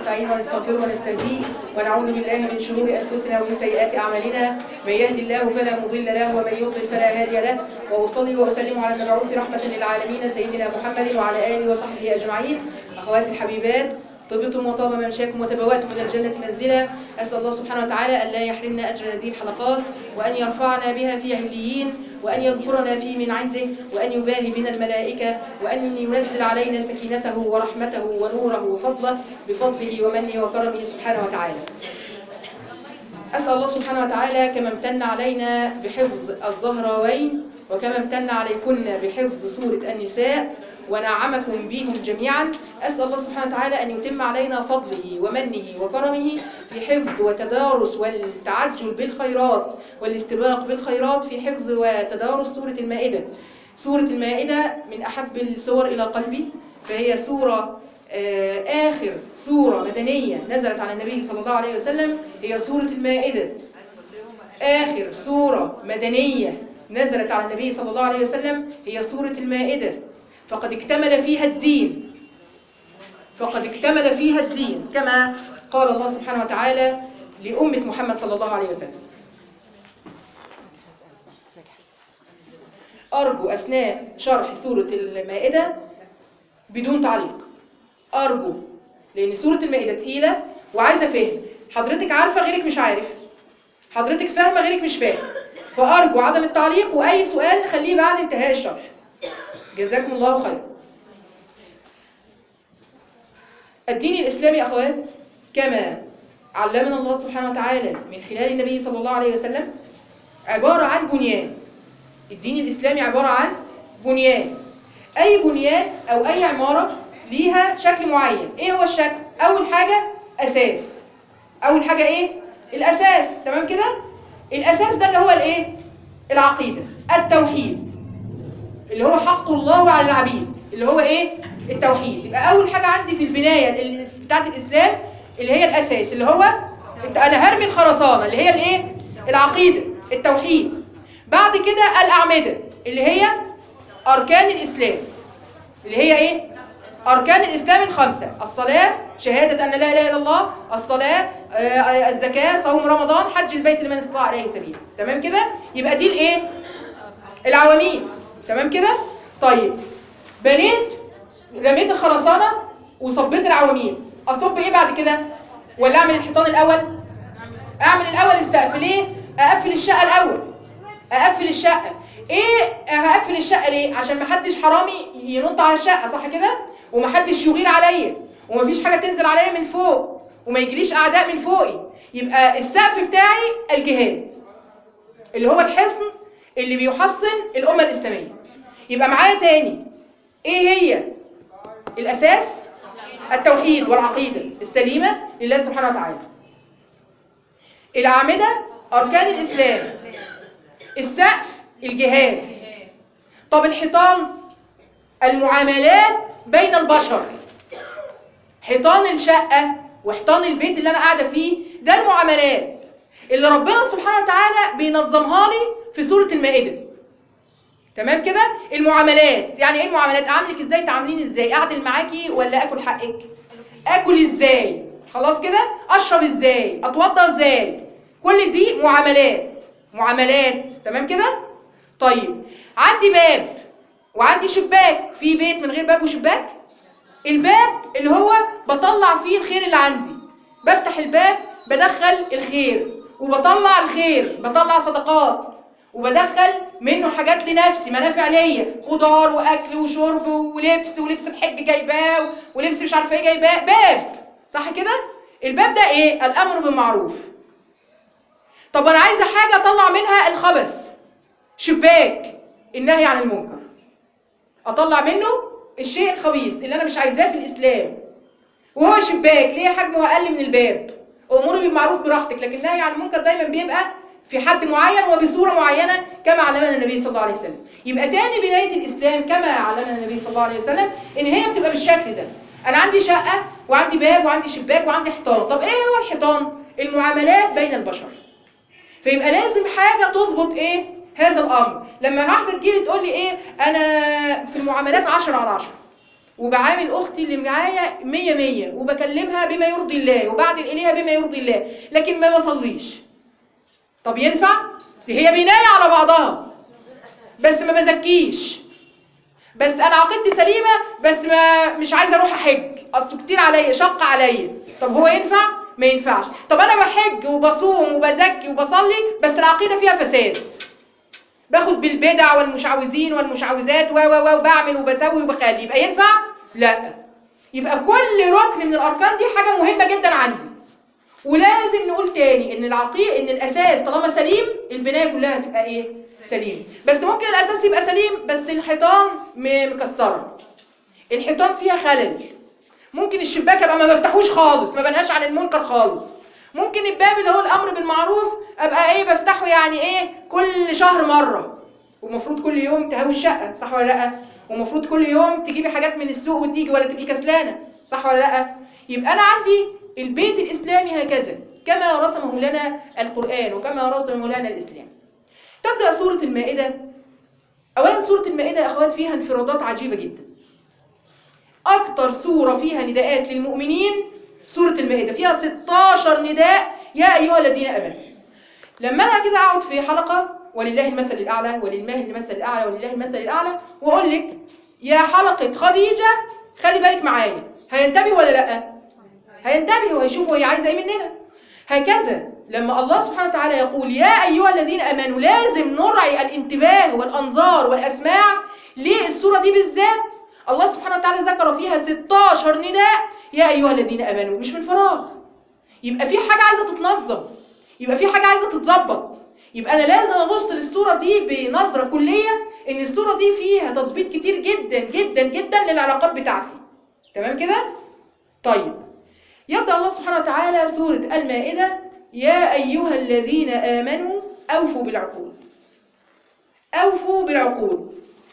ونستعين ونستغفره ونستهديه ونعوذ بالله من شرور أنفسنا ومن سيئات أعمالنا من يهد الله فلا مضل له ومن يضلل فلا هادي له وأصلي وأسلم على المبعوث رحمة للعالمين سيدنا محمد وعلى آله وصحبه أجمعين أخواتي الحبيبات طبتم وطاب ممشاكم وتبوأتم من الجنة منزلا أسأل الله سبحانه وتعالى أن لا يحرمنا أجر هذه الحلقات وأن يرفعنا بها في عليين وأن يذكرنا في من عنده وأن يباهي بنا الملائكة وأن ينزل علينا سكينته ورحمته ونوره وفضله بفضله ومنه وكرمه سبحانه وتعالى أسأل الله سبحانه وتعالى كما امتن علينا بحفظ الزهراوين وكما امتن عليكن بحفظ سورة النساء ونعمكم بهم جميعا أسأل الله سبحانه وتعالى أن يتم علينا فضله ومنه وكرمه في حفظ وتدارس والتعجل بالخيرات والاستباق بالخيرات في حفظ وتدارس سورة المائدة سورة المائدة من أحب السور إلى قلبي فهي سورة آه، آخر سورة مدنية نزلت على النبي صلى الله عليه وسلم هي سورة المائدة آخر سورة مدنية نزلت على النبي صلى الله عليه وسلم هي سورة المائدة فقد اكتمل فيها الدين فقد اكتمل فيها الدين كما قال الله سبحانه وتعالى لأمة محمد صلى الله عليه وسلم أرجو أثناء شرح سورة المائدة بدون تعليق أرجو لأن سورة المائدة تقيلة وعايزة فهم حضرتك عارفة غيرك مش عارف حضرتك فاهمة غيرك مش فاهم فأرجو عدم التعليق وأي سؤال نخليه بعد انتهاء الشرح جزاكم الله خير الدين الإسلامي أخوات كما علمنا الله سبحانه وتعالى من خلال النبي صلى الله عليه وسلم عبارة عن بنيان الدين الإسلامي عبارة عن بنيان أي بنيان أو أي عمارة ليها شكل معين إيه هو الشكل؟ أول حاجة أساس أول حاجة إيه؟ الأساس تمام كده؟ الأساس ده اللي هو الإيه؟ العقيدة التوحيد اللي هو حق الله على العبيد اللي هو ايه التوحيد يبقى اول حاجه عندي في البنايه اللي بتاعه الاسلام اللي هي الاساس اللي هو الت- انا هرمي الخرسانه اللي هي الايه العقيده التوحيد بعد كده الاعمده اللي هي اركان الاسلام اللي هي ايه اركان الاسلام الخمسه الصلاه شهاده ان لا اله الا الله الصلاه آه، الزكاه صوم رمضان حج البيت لمن استطاع اليه سبيلا تمام كده يبقى دي الايه العواميد تمام كده طيب بنيت رميت الخرسانه وصبيت العواميد اصب ايه بعد كده ولا اعمل الحيطان الاول اعمل الاول السقف ليه اقفل الشقه الاول اقفل الشقه ايه هقفل الشقه ليه عشان محدش حرامي ينط على الشقه صح كده ومحدش يغير عليا ومفيش حاجه تنزل عليا من فوق وما يجيليش اعداء من فوقي يبقى السقف بتاعي الجهاد اللي هو الحصن اللي بيحصن الأمة الإسلامية يبقى معايا تاني إيه هي الأساس التوحيد والعقيدة السليمة لله سبحانه وتعالى الأعمدة أركان الإسلام السقف الجهاد طب الحيطان المعاملات بين البشر حيطان الشقة وحيطان البيت اللي أنا قاعدة فيه ده المعاملات اللي ربنا سبحانه وتعالى بينظمها لي في سورة المائدة تمام كده المعاملات يعني ايه المعاملات اعاملك ازاي تعاملين ازاي اعدل معاكي ولا اكل حقك اكل ازاي خلاص كده اشرب ازاي اتوضى ازاي كل دي معاملات معاملات تمام كده طيب عندي باب وعندي شباك في بيت من غير باب وشباك الباب اللي هو بطلع فيه الخير اللي عندي بفتح الباب بدخل الخير وبطلع الخير بطلع صدقات وبدخل منه حاجات لنفسي منافع ليا خضار واكل وشرب ولبس ولبس الحج جايباه ولبس مش عارفه ايه جايباه باب صح كده الباب ده ايه الامر بالمعروف طب انا عايزه حاجه اطلع منها الخبث شباك النهي عن المنكر اطلع منه الشيء الخبيث اللي انا مش عايزاه في الاسلام وهو شباك ليه حجمه اقل من الباب اموري بالمعروف براحتك لكن النهي عن المنكر دايما بيبقى في حد معين وبصوره معينه كما علمنا النبي صلى الله عليه وسلم يبقى تاني بنايه الاسلام كما علمنا النبي صلى الله عليه وسلم ان هي بتبقى بالشكل ده انا عندي شقه وعندي باب وعندي شباك وعندي حيطان طب ايه هو الحيطان المعاملات بين البشر فيبقى لازم حاجه تظبط ايه هذا الامر لما واحده تجيلي تقول لي ايه انا في المعاملات 10 على 10 وبعامل اختي اللي معايا مية مية وبكلمها بما يرضي الله وبعدل اليها بما يرضي الله لكن ما بصليش طب ينفع دي هي بنايه على بعضها بس ما بزكيش بس انا عقيدتي سليمه بس ما مش عايزه اروح احج اصله كتير عليا شق عليا طب هو ينفع ما ينفعش طب انا بحج وبصوم وبزكي وبصلي بس العقيده فيها فساد باخد بالبدع والمشعوذين والمشعوذات و و و وبعمل وبسوي وبخلي يبقى ينفع لا يبقى كل ركن من الاركان دي حاجه مهمه جدا عندي ولازم نقول تاني ان العقيق ان الاساس طالما سليم البنايه كلها هتبقى ايه سليم بس ممكن الاساس يبقى سليم بس الحيطان م- مكسره الحيطان فيها خلل ممكن الشباك ابقى ما بفتحوش خالص ما بنهاش عن المنكر خالص ممكن الباب اللي هو الامر بالمعروف ابقى ايه بفتحه يعني ايه كل شهر مره ومفروض كل يوم تهوي الشقه صح ولا لا ومفروض كل يوم تجيبي حاجات من السوق وتيجي ولا تبقي كسلانه صح ولا لا يبقى انا عندي البيت الاسلامي هكذا كما رسمه لنا القران وكما رسمه لنا الاسلام تبدا سوره المائده اولا سوره المائده يا اخوات فيها انفرادات عجيبه جدا اكتر سوره فيها نداءات للمؤمنين سوره المائده فيها 16 نداء يا ايها الذين امنوا لما انا كده اقعد في حلقه ولله المثل الاعلى ولله المثل الاعلى ولله المثل الاعلى واقول لك يا حلقه خديجه خلي بالك معايا هينتبه ولا لا هينتبه وهيشوفوا هي عايزه ايه مننا هكذا لما الله سبحانه وتعالى يقول يا ايها الذين امنوا لازم نرعي الانتباه والانظار والاسماع ليه السوره دي بالذات الله سبحانه وتعالى ذكر فيها 16 نداء يا ايها الذين امنوا مش من فراغ يبقى في حاجه عايزه تتنظم يبقى في حاجه عايزه تتظبط يبقى انا لازم ابص للصوره دي بنظره كليه ان الصوره دي فيها تظبيط كتير جدا جدا جدا للعلاقات بتاعتي تمام كده طيب يبدا الله سبحانه وتعالى سوره المائده يا ايها الذين امنوا اوفوا بالعقود اوفوا بالعقود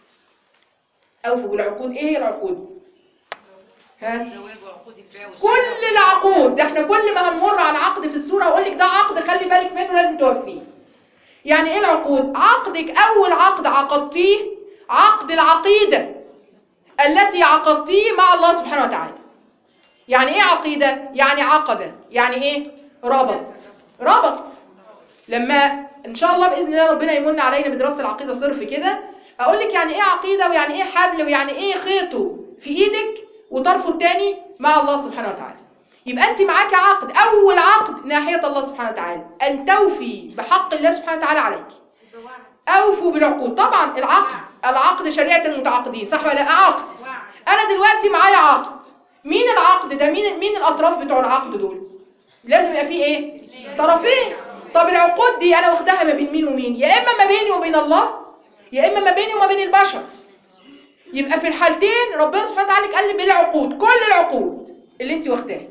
اوفوا بالعقود ايه هي العقود ها الزواج وعقود البيع والشراء كل العقود ده احنا كل ما هنمر على عقد في السوره اقول لك ده عقد خلي بالك منه لازم توفيه يعني ايه العقود عقدك اول عقد عقدتيه عقد العقيده التي عقدتيه مع الله سبحانه وتعالى يعني ايه عقيده يعني عقد يعني ايه ربط ربط لما ان شاء الله باذن الله ربنا يمن علينا بدراسه العقيده صرف كده اقول لك يعني ايه عقيده ويعني ايه حبل ويعني ايه خيطه في ايدك وطرفه الثاني مع الله سبحانه وتعالى يبقى انت معاك عقد اول عقد ناحيه الله سبحانه وتعالى ان توفي بحق الله سبحانه وتعالى عليك اوفوا بالعقود طبعا العقد العقد شريعه المتعاقدين صح ولا لا عقد انا دلوقتي معايا عقد مين العقد ده مين مين الاطراف بتوع العقد دول لازم يبقى فيه ايه طرفين طب العقود دي انا واخداها ما بين مين ومين يا اما ما بيني وبين الله يا اما ما بيني وما بين البشر يبقى في الحالتين ربنا سبحانه وتعالى قال لي بالعقود كل العقود اللي انت واخداها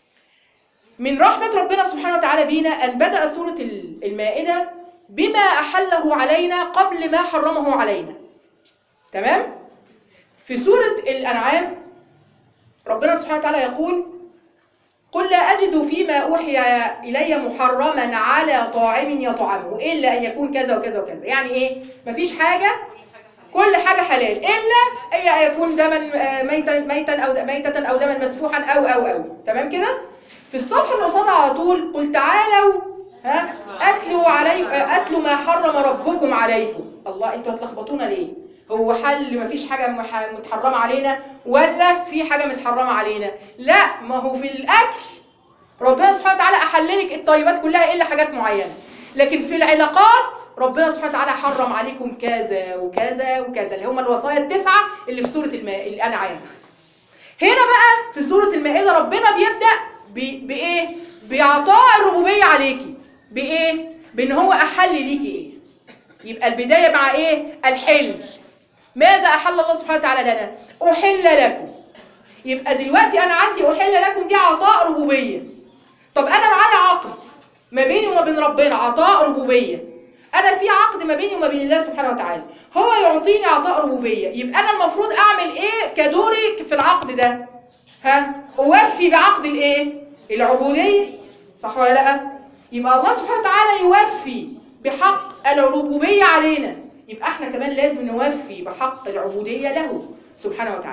من رحمة ربنا سبحانه وتعالى بينا أن بدأ سورة المائدة بما أحله علينا قبل ما حرمه علينا تمام؟ في سورة الأنعام ربنا سبحانه وتعالى يقول قل لا أجد فيما أوحي إلي محرما على طاعم يطعمه إلا أن يكون كذا وكذا وكذا يعني إيه؟ مفيش حاجة كل حاجة حلال إلا أن يكون دما ميتا ميتا أو ميتة أو دما مسفوحا أو أو أو تمام كده؟ في الصفحة اللي قصادها على طول قل تعالوا ها أتلوا علي أتلوا ما حرم ربكم عليكم الله أنتوا هتلخبطونا ليه؟ هو حل مفيش حاجة مح- متحرمة علينا ولا في حاجة متحرمة علينا؟ لا ما هو في الأكل ربنا سبحانه وتعالى أحل لك الطيبات كلها إلا حاجات معينة لكن في العلاقات ربنا سبحانه وتعالى حرم عليكم كذا وكذا وكذا اللي هم الوصايا التسعة اللي في سورة الماء الأنعام هنا بقى في سورة المائدة ربنا بيبدأ ب- بإيه؟ بإعطاء الربوبية عليكي بإيه؟ بإن هو أحل ليكي إيه؟ يبقى البداية مع إيه؟ الحل ماذا أحل الله سبحانه وتعالى لنا؟ أحل لكم يبقى دلوقتي أنا عندي أحل لكم دي عطاء ربوبية طب أنا معايا عقد ما بيني وما بين ربنا عطاء ربوبية أنا في عقد ما بيني وما بين الله سبحانه وتعالى هو يعطيني عطاء ربوبية يبقى أنا المفروض أعمل إيه كدوري في العقد ده ها أوفي بعقد الإيه العبودية صح ولا لا يبقى الله سبحانه وتعالى يوفي بحق الربوبية علينا يبقى احنا كمان لازم نوفي بحق العبودية له سبحانه وتعالى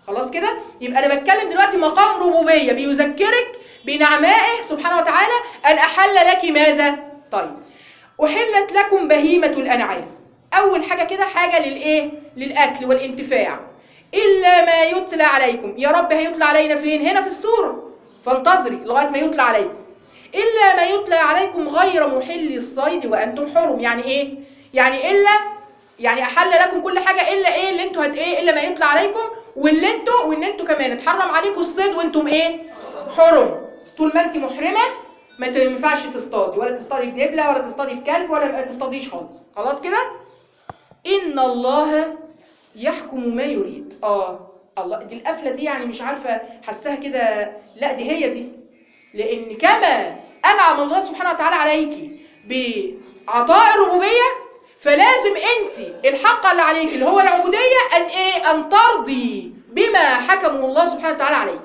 خلاص كده يبقى انا بتكلم دلوقتي مقام ربوبيه بيذكرك بنعمائه سبحانه وتعالى ان احل لك ماذا طيب احلت لكم بهيمه الانعام اول حاجه كده حاجه للايه للاكل والانتفاع الا ما يتلى عليكم يا رب هيطلع علينا فين هنا في السوره فانتظري لغايه ما يتلى عليكم الا ما يتلى عليكم غير محل الصيد وانتم حرم يعني ايه يعني الا يعني احل لكم كل حاجه الا ايه اللي انتوا هت ايه الا ما يطلع عليكم واللي انتوا وان انتوا كمان اتحرم عليكم الصيد وانتم ايه حرم طول ما انت محرمه ما ينفعش تصطادي ولا تصطادي بنبله ولا تصطادي بكلب ولا ما تصطاديش خالص خلاص كده ان الله يحكم ما يريد اه الله دي القفله دي يعني مش عارفه حسها كده لا دي هي دي لان كما انعم الله سبحانه وتعالى عليكي بعطاء الربوبيه فلازم انت الحق اللي عليك اللي هو العبوديه ان ايه ان ترضي بما حكمه الله سبحانه وتعالى عليك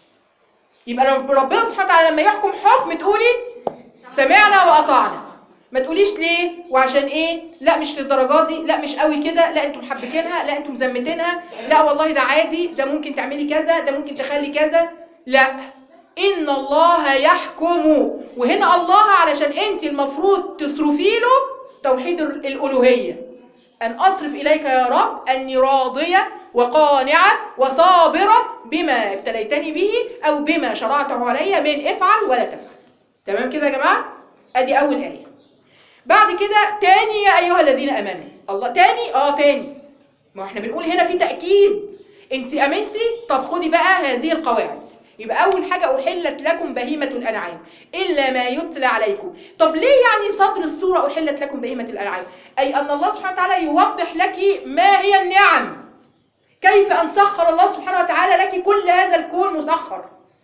يبقى لو ربنا سبحانه وتعالى لما يحكم حكم تقولي سمعنا واطعنا ما تقوليش ليه وعشان ايه لا مش للدرجه دي لا مش قوي كده لا انتم محبكينها لا انتم مزمتينها لا والله ده عادي ده ممكن تعملي كذا ده ممكن تخلي كذا لا ان الله يحكم وهنا الله علشان انت المفروض تصرفي له توحيد الالوهيه ان اصرف اليك يا رب اني راضيه وقانعه وصابره بما ابتليتني به او بما شرعته علي من افعل ولا تفعل تمام كده يا جماعه ادي اول ايه بعد كده تاني يا ايها الذين امنوا الله تاني اه تاني ما احنا بنقول هنا في تاكيد انت امنتي طب خدي بقى هذه القواعد يبقى اول حاجه احلت لكم بهيمه الانعام الا ما يتلى عليكم طب ليه يعني صدر السوره احلت لكم بهيمه الانعام اي ان الله سبحانه وتعالى يوضح لك ما هي النعم كيف ان سخر الله سبحانه وتعالى لك كل هذا الكون مسخر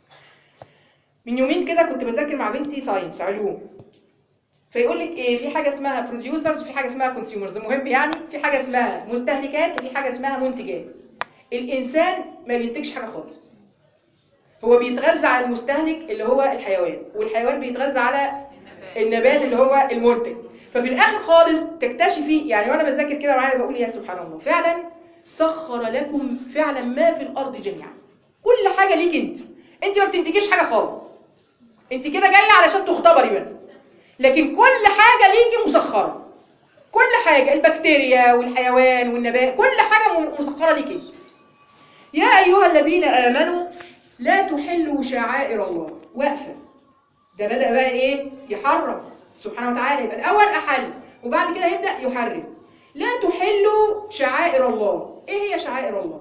من يومين كده كنت بذاكر مع بنتي ساينس علوم فيقول لك ايه في حاجه اسمها بروديوسرز وفي حاجه اسمها كونسيومرز المهم يعني في حاجه اسمها مستهلكات وفي حاجه اسمها منتجات الانسان ما بينتجش حاجه خالص هو بيتغذى على المستهلك اللي هو الحيوان والحيوان بيتغذى على النبات اللي هو المنتج ففي الاخر خالص تكتشفي يعني وانا بذاكر كده معايا بقول يا سبحان الله فعلا سخر لكم فعلا ما في الارض جميعا كل حاجه ليك انت انت ما بتنتجيش حاجه خالص انت كده جايه علشان تختبري بس لكن كل حاجه ليكي مسخره كل حاجه البكتيريا والحيوان والنبات كل حاجه مسخره ليكي يا ايها الذين امنوا لا تحلوا شعائر الله واقفه ده بدا بقى ايه يحرم سبحانه وتعالى يبقى الاول احل وبعد كده يبدا يحرم لا تحلوا شعائر الله ايه هي شعائر الله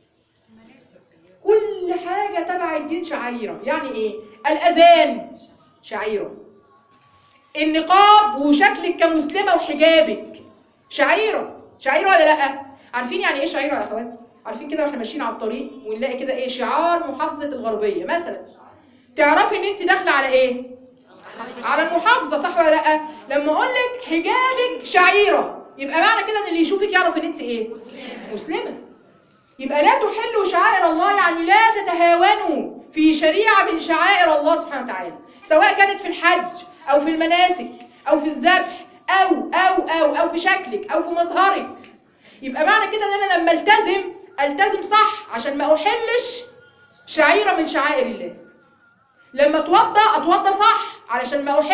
كل حاجه تبع الدين شعيره يعني ايه الاذان شعيره النقاب وشكلك كمسلمه وحجابك شعيره شعيره ولا لا عارفين يعني ايه شعيره يا اخوات عارفين كده واحنا ماشيين على الطريق ونلاقي كده ايه شعار محافظه الغربيه مثلا تعرفي ان انت داخله على ايه على المحافظه صح ولا لا لما اقول لك حجابك شعيره يبقى معنى كده ان اللي يشوفك يعرف ان انت ايه مسلمه يبقى لا تحلوا شعائر الله يعني لا تتهاونوا في شريعه من شعائر الله سبحانه وتعالى سواء كانت في الحج او في المناسك او في الذبح او او او او في شكلك او في مظهرك يبقى معنى كده ان انا لما التزم التزم صح عشان ما احلش شعيره من شعائر الله لما اتوضى اتوضى صح علشان ما احل